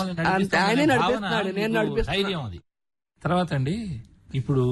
మమ్మల్ని అంతే, నడిపిస్తామనే ఆయనే భావన నడిపిస్తున్నాడు, నేను మీకు నడిపిస్తున్నా. ధైర్యం అది తర్వాత అండి ఇప్పుడు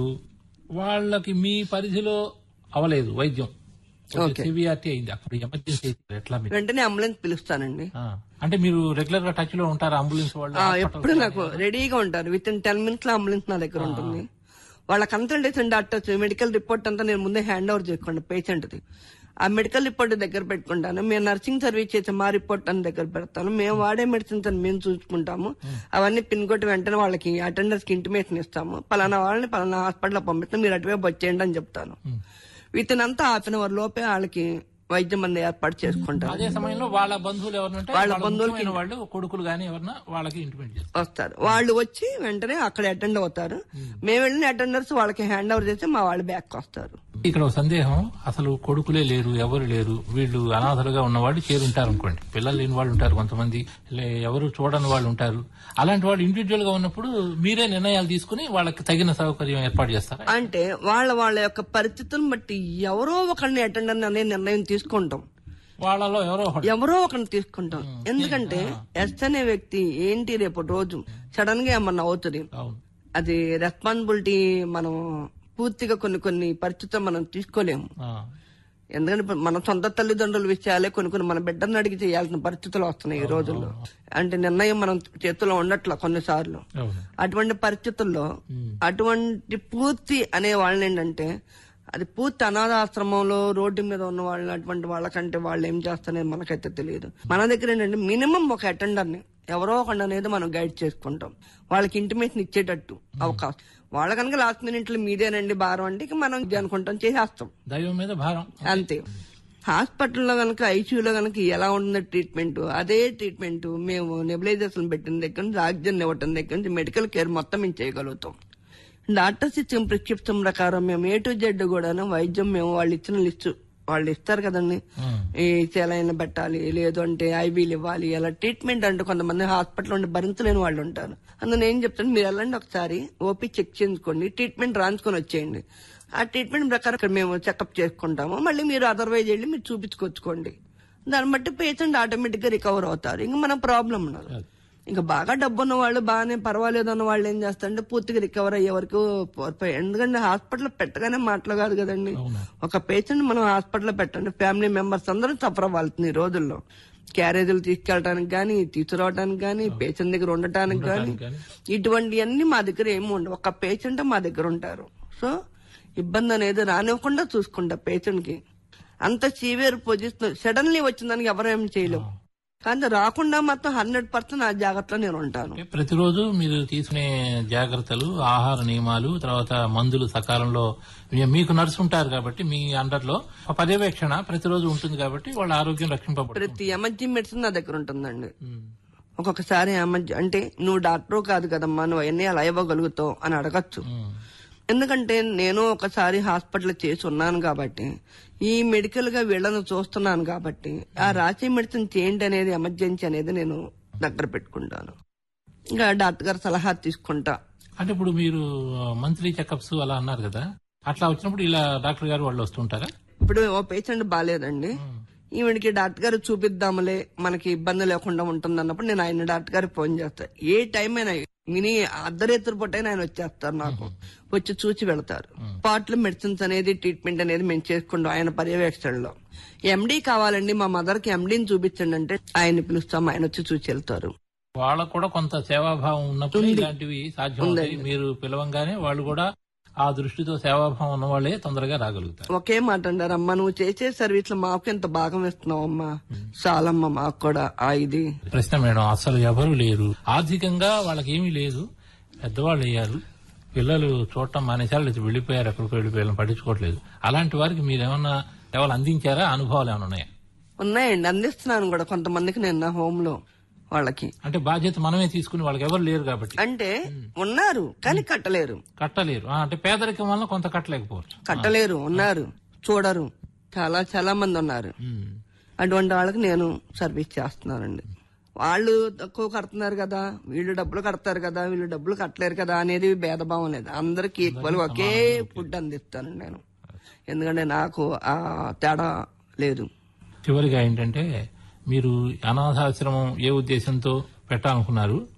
వాళ్ళకి మీ పరిధిలో అవలేదు వైద్యం ఓకే. సివిఆర్టీ అయింది అప్పుడు ఎమర్జెన్సీ అయితే ఎట్లా మీరు వెంటనే అంబులెన్స్ పిలుస్తానండి ఆ, అంటే మీరు రెగ్యులర్ గా టచ్ లో ఉంటారు అంబులెన్స్ వాళ్ళు ఆ, hospitals ఎప్పుడు వాళ్ళు? నాకు రెడీగా ఉంటారు విత్ ఇన్ టెన్ మినిట్స్ లో అంబులెన్స్ నా దగ్గర ఉంటుంది వాళ్ళ కన్సల్టేషన్ డాక్టర్స్ మెడికల్ రిపోర్ట్ అంతా నేను ముందే హ్యాండ్ ఓవర్ చేసుకోండి పేషెంట్ ది ఆ మెడికల్ రిపోర్ట్ దగ్గర పెట్టుకుంటాను మేము నర్సింగ్ సర్వీస్ చేసే మా రిపోర్ట్ అని దగ్గర పెడతాను మేము వాడే మెడిసిన్స్ అని మేము చూసుకుంటాము అవన్నీ పిన్ కొట్టి వెంటనే వాళ్ళకి అటెండర్స్ కి ఇంటిమేషన్ ఇస్తాము పలానా వాళ్ళని పలానా హాస్పిటల్ పంపిస్తాం మీరు అటువైపు వచ్చేయండి అని చెప్తాను విత్ ఇన్ అంతా హాఫ్ అన్ అవర్ లోపే వాళ్ళకి వైద్యం మంది ఏర్పాటు చేసుకుంటారు అదే సమయంలో వాళ్ళ బంధువులు ఎవరంటే వాళ్ళ వాళ్ళ బంధువులకి- ముఖ్యమైన వాళ్ళు కొడుకులు గానీ ఎవరన్నా వాళ్ళకి ఇంటిమేట్ చేస్తారు వస్తారు వాళ్ళు వచ్చి వెంటనే అక్కడ అటెండ్ అవుతారు మేము వెళ్ళిన అటెండర్స్ వాళ్ళకి హ్యాండ్ ఓవర్ చేసి మా వాళ్ళు బ్యాక్ వస్తారు ఇక్కడ ఒక సందేహం అసలు కొడుకులే లేరు ఎవరు లేరు వీళ్ళు అనాథలుగా ఉన్నవాళ్ళు చేరుంటారు అనుకోండి పిల్లలు లేని వాళ్ళు ఉంటారు కొంతమంది లే- ఎవరు చూడని వాళ్ళు ఉంటారు అలాంటి వాళ్ళు ఇండివిజువల్ గా ఉన్నప్పుడు మీరే నిర్ణయాలు తీసుకుని వాళ్ళకి తగిన సౌకర్యం ఏర్పాటు చేస్తారా అంటే వాళ్ళ వాళ్ళ యొక్క పరిస్థితులను బట్టి ఎవరో ఒకరిని అటెండర్ అనే నిర్ణయం తీసుకుంటాం వాళ్ళలో ఎవరో ఒకడు ఎవరో ఒకరిని తీసుకుంటాం ఎందుకంటే ఎస్ అనే వ్యక్తి ఏంటి రేపు రోజు సడన్ గా ఏమన్నా అవుతుంది అవును అది రెస్పాన్సిబిలిటీ మనం పూర్తిగా కొన్ని కొన్ని పరిస్థితులు మనం తీసుకోలేము ఆ, ఎందుకంటే ఇప్పుడు మన సొంత తల్లిదండ్రుల విషయాలే కొన్ని కొన్ని మన బిడ్డను అడిగి చేయాల్సిన పరిస్థితులు వస్తున్నాయి ఈ రోజుల్లో అంటే నిర్ణయం మనం చేతిలో ఉండట్ల కొన్నిసార్లు అవును అటువంటి పరిస్థితుల్లో అటువంటి పూర్తి అనే వాళ్ళని ఏంటంటే అది పూర్తి అనాథాశ్రమంలో రోడ్డు మీద ఉన్న వాళ్ళని అటువంటి వాళ్ళకంటే వాళ్ళు ఏం చేస్తారనేది మనకైతే తెలియదు మన దగ్గర ఏంటంటే మినిమం ఒక అటెండర్ ని ఎవరో ఒకటి అనేది మనం గైడ్ చేసుకుంటాం వాళ్ళకి ఇంటిమేషన్ ఇచ్చేటట్టు అవకాశం వాళ్ళ కనుక లాస్ట్ మినిట్ లో మీదేనండి భారం అంటే ఇక మనం ఇది అనుకుంటాం చేసేస్తాం దైవం మీద భారం అంతే హాస్పిటల్లో కనుక ఐసీయూలో కనుక ఎలా ఉంటుందో ట్రీట్మెంట్ అదే ట్రీట్మెంట్ మేము నెబులైజర్స్ పెట్టిన దగ్గర నుంచి ఆక్సిజన్ ఇవ్వటం దగ్గర నుంచి మెడికల్ కేర్ మొత్తం మేము చేయగలుగుతాం డాక్టర్స్ ఇచ్చిన ప్రిస్క్రిప్షన్ ప్రకారం మేము ఏ టు జెడ్ కూడాను వైద్యం మేము వాళ్ళు ఇచ్చిన లిస్టు వాళ్ళు ఇస్తారు కదండి ఉమ్, ఈ సెలైన్ పెట్టాలి లేదు అంటే ఐవీలు ఇవ్వాలి అలా ట్రీట్మెంట్ అంటే కొంతమంది హాస్పిటల్ ఉండి భరించలేని వాళ్ళు ఉంటారు అందులో ఏం చెప్తాను మీరు వెళ్ళండి ఒకసారి ఓపీ చెక్ చేసుకోండి ట్రీట్మెంట్ రాయించుకొని వచ్చేయండి ఆ ట్రీట్మెంట్ ప్రకారం ఇక్కడ మేము చెకప్ చేసుకుంటాము మళ్ళీ మీరు అదర్వైజ్ వెళ్ళి మీరు చూపించుకొచ్చుకోండి దాన్ని బట్టి పేషెంట్ ఆటోమేటిక్ గా రికవర్ అవుతారు ఇంకా మన ప్రాబ్లం ఉండదు ఇంకా బాగా డబ్బు ఉన్న వాళ్ళు బాగానే పర్వాలేదు అన్న వాళ్ళు ఏం చేస్తారంటే పూర్తిగా రికవర్ అయ్యే వరకు పోతాయి. ఎందుకంటే హాస్పిటల్ పెట్టగానే మాటలు కాదు కదండి అవును. ఒక పేషెంట్ మనం హాస్పిటల్లో పెట్టండి ఫ్యామిలీ మెంబర్స్ అందరూ సఫర్ అవ్వాల్సింది ఈ రోజుల్లో క్యారేజీలు తీసుకెళ్ళడానికి కానీ తీసుకురావడానికి కానీ పేషెంట్ దగ్గర ఉండటానికి కానీ కానీ. ఇటువంటివన్నీ మా దగ్గర ఏమి ఉండవు ఒక పేషెంట్ మా దగ్గర ఉంటారు సో ఇబ్బంది అనేది రానివ్వకుండా చూసుకుంటా పేషెంట్ కి అంత సీవియర్ పొజిషన్ సడన్లీ వచ్చిన దానికి ఎవరేం చేయలేము కానీ రాకుండా మాత్రం హండ్రెడ్ పర్సెంట్ ఆ జాగ్రత్తలో నేను ఉంటాను అంటే ప్రతిరోజు మీరు తీసుకునే జాగ్రత్తలు ఆహార నియమాలు తర్వాత మందులు సకాలంలో మీ- మీకు నర్సు ఉంటారు కాబట్టి మీ అండర్ లో పర్యవేక్షణ ప్రతిరోజు ఉంటుంది కాబట్టి వాళ్ళ ఆరోగ్యం రక్షింపబడుతుంది ప్రతి ఎమర్జెన్సీ మెడిసిన్ నా దగ్గర ఉంటుందండి ఉమ్, ఒక్కొక్కసారి ఎమర్జె అంటే నువ్వు డాక్టర్ కాదు కదమ్మా నువ్వు అవన్నీ అలా ఇవ్వగలుగుతావు అని అడగచ్చు ఉమ్, ఎందుకంటే నేను ఒకసారి హాస్పిటల్ చేసి ఉన్నాను కాబట్టి ఈ మెడికల్ గా వీళ్ళను చూస్తున్నాను కాబట్టి ఆ రాసే మెడిసిన్ చేయండి అనేది ఎమర్జెన్సీ అనేది నేను దగ్గర పెట్టుకుంటాను ఇంకా డాక్టర్ గారు సలహా తీసుకుంటా అంటే ఇప్పుడు మీరు మంత్లీ చెకప్స్ అలా అన్నారు కదా అట్లా వచ్చినప్పుడు ఇలా డాక్టర్ గారు వాళ్ళు వస్తుంటారా ఇప్పుడు ఓ పేషెంట్ బాగాలేదండి ఈవిడికి డాక్టర్ గారు చూపిద్దాములే మనకి ఇబ్బంది లేకుండా ఉంటుంది అన్నప్పుడు నేను ఆయన డాక్టర్ గారికి ఫోన్ చేస్తాను ఏ టైం అయినా మినీ అర్ధరేతులు పుట్టైనా ఆయన వచ్చేస్తారు నాకు వచ్చి చూసి వెళ్తారు పాటలు మెడిసిన్స్ అనేది ట్రీట్మెంట్ అనేది మేము చేసుకుంటాం ఆయన పర్యవేక్షణలో ఎండి కావాలండి మా మదర్ కి ఎండీని చూపించండి అంటే ఆయన పిలుస్తాం ఆయన వచ్చి చూసి వెళ్తారు వాళ్ళకు కూడా కొంత సేవాభావం ఉన్నప్పుడు ఇలాంటివి సాధ్యం అవుతాయి మీరు పిలవంగానే వాళ్ళు కూడా ఆ దృష్టితో సేవాభావం ఉన్న వాళ్ళే తొందరగా రాగలుగుతారు ఒకే మాట అంటారు అమ్మా నువ్వు చేసే సర్వీస్ లో మాకు ఎంత భాగం ఇస్తున్నావు అమ్మా చాలమ్మా మాకు కూడా ఆ ఇది ప్రశ్న మేడం అసలు ఎవరు లేరు ఆర్థికంగా వాళ్ళకి ఏమీ లేదు పెద్దవాళ్ళు అయ్యారు పిల్లలు చూడటం మానేశారు లేదా వెళ్ళిపోయారు ఎక్కడికి వెళ్ళిపోయారు పట్టించుకోవట్లేదు అలాంటి వారికి మీరేమన్నా సేవలు అందించారా అనుభవాలు ఏమైనా ఉన్నాయా ఉన్నాయండి అందిస్తున్నాను కూడా కొంతమందికి నేను నా హోమ్ లో వాళ్ళకి అంటే బాధ్యత మనమే తీసుకుని వాళ్ళకి ఎవరు లేరు కాబట్టి అంటే ఉన్నారు కానీ కట్టలేరు కట్టలేరు ఆ, అంటే పేదరికం వల్ల కొంత కట్టలేకపోవచ్చు కట్టలేరు ఉన్నారు చూడరు చాలా చాలా మంది ఉన్నారు ఉమ్. అటువంటి వాళ్ళకి నేను సర్వీస్ చేస్తున్నానండి వాళ్ళు తక్కువ కడుతున్నారు కదా వీళ్ళు డబ్బులు కడతారు కదా వీళ్ళు డబ్బులు కట్టలేరు కదా అనేది భేదభావం లేదు అందరికి ఈక్వల్ ఒకే ఫుడ్ అందిస్తాను నేను ఎందుకంటే నాకు ఆ తేడా లేదు చివరిగా ఏంటంటే మీరు అనాథాశ్రమం ఏ ఉద్దేశంతో పెట్టాలనుకున్నారు